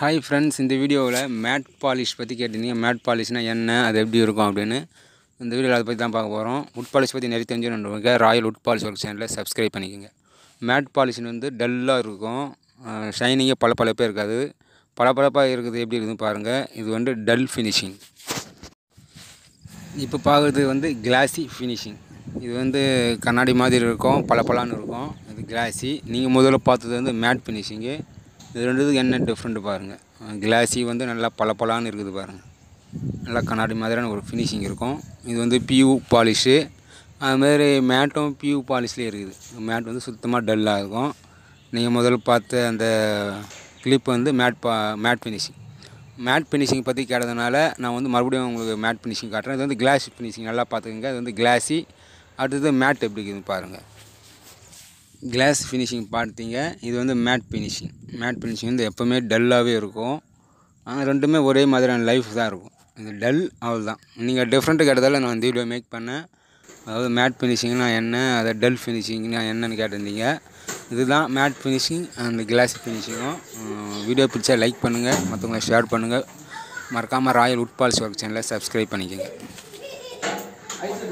hi friends இந்த வீடியோவில் mat polish பற்றி கேட்டிருந்தீங்க மேட் பாலிஷ்னால் என்ன அது எப்படி இருக்கும் அப்படின்னு இந்த வீடியோவில் அதை பற்றி தான் பார்க்க போகிறோம் உட் பாலிஷ் பற்றி நிறைய தெரிஞ்சுக்கணுன்றவங்க ராயல் உட் பாலிஷ் ஒர்க் சேனலில் சப்ஸ்கிரைப் பண்ணிக்கோங்க மேட் பாலிஷ் வந்து டல்லாக இருக்கும் ஷைனிங்கே பல பழப்பே இருக்காது பளபளப்பாக இருக்குது எப்படி இருக்குதுன்னு பாருங்கள் இது வந்து டல் ஃபினிஷிங் இப்போ பார்க்குறது வந்து கிளாசி ஃபினிஷிங் இது வந்து கண்ணாடி மாதிரி இருக்கும் பளபளன்னு இருக்கும் இது கிளாசி நீங்கள் முதல்ல பார்த்தது வந்து மேட் ஃபினிஷிங்கு இது ரெண்டுத்துக்கு என்ன டிஃப்ரெண்ட்டு பாருங்கள் கிளாசி வந்து நல்லா பளபளன்னு இருக்குது பாருங்கள் நல்லா கண்ணாடி மாதிரியான ஒரு ஃபினிஷிங் இருக்கும் இது வந்து பியூ பாலிஷு அதுமாதிரி மேட்டும் பியூ பாலிஷ்லேயே இருக்குது மேட் வந்து சுத்தமாக டல்லாக இருக்கும் நீங்கள் முதல்ல பார்த்த அந்த கிளிப் வந்து மேட் பா மேட் ஃபினிஷிங் மேட் ஃபினிஷிங் பற்றி கேட்டதுனால நான் வந்து மறுபடியும் உங்களுக்கு மேட் ஃபினிஷிங் காட்டுறேன் இது வந்து கிளாஸ் ஃபினிஷிங் நல்லா பார்த்துக்கோங்க இது வந்து கிளாஸி அடுத்தது மேட் எப்படி இருக்குதுன்னு பாருங்கள் கிளாஸ் ஃபினிஷிங் பார்த்தீங்க இது வந்து மேட் ஃபினிஷிங் மேட் ஃபினிஷிங் வந்து எப்போவுமே டல்லாகவே இருக்கும் ஆனால் ரெண்டுமே ஒரே மாதிரியான லைஃப் தான் இருக்கும் இது டல் அவ்வளோ தான் நீங்கள் டிஃப்ரெண்ட்டு கேட்டதால் நான் இந்த வீடியோ மேக் பண்ணேன் அதாவது மேட் ஃபினிஷிங்னா என்ன அதை டல் ஃபினிஷிங்னா என்னன்னு கேட்டிருந்தீங்க இதுதான் மேட் ஃபினிஷிங் அண்ட் கிளாஸ் ஃபினிஷிங்கும் வீடியோ பிடிச்சா லைக் பண்ணுங்கள் மற்றவங்களை ஷேர் பண்ணுங்கள் மறக்காமல் ராயல் உட் பால்ஸ் ஒர்க் சேனலை சப்ஸ்கிரைப் பண்ணிக்கோங்க